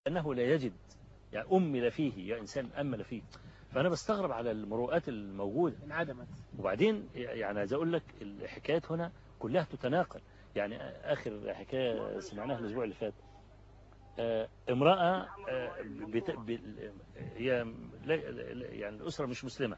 أنه لا يجد يعني أمل فيه يا إنسان أمل فيه فأنا بستغرب على المروءات الموجودة انعدمت وبعدين يعني عايز أقول لك الحكايات هنا كلها تتناقل يعني آخر حكاية سمعناها الأسبوع اللي فات آه، امرأة آه، بت... ب... هي لا- لا- يعني الأسرة مش مسلمة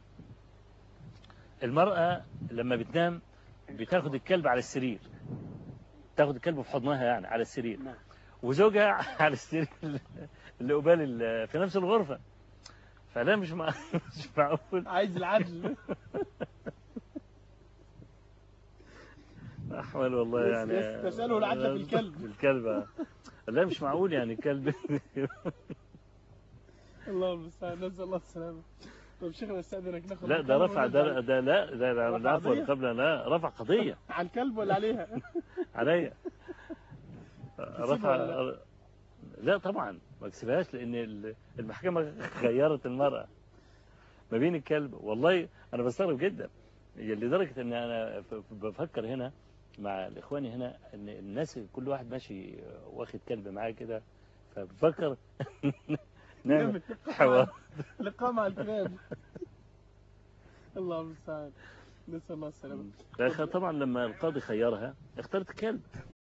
المرأة لما بتنام بتاخد الكلب على السرير تاخد الكلب في حضنها يعني على السرير نعم. وزوجها على السرير اللي قبال ال- في نفس الغرفة فلا مش مع... مش معقول عايز العدل أحمل والله يس- يعني يس- تسأله العدل في الكلب. في الكلب آه. لا مش معقول يعني الكلب الله المستعان نسال الله السلامه طيب شيخنا استاذنك ناخذ لا ده الكلب رفع ونرجع ده, ده لا ده, ده رفع ده عفوا قضية؟ قبل لا رفع قضية على الكلب ولا عليها عليا ولا رفع لا طبعا ما كسبهاش لان ال- المحكمة غيرت المرأة ما بين الكلب والله انا بستغرب جدا لدرجة ان انا ف- ف- بفكر هنا مع الاخواني هنا ان الناس كل واحد ماشي واخد كلب معاه كده فبفكر نعمل حوار لقاء مع الكلاب الله المستعان نسال الله السلامه لكن طبعا لما القاضي خيرها اختارت الكلب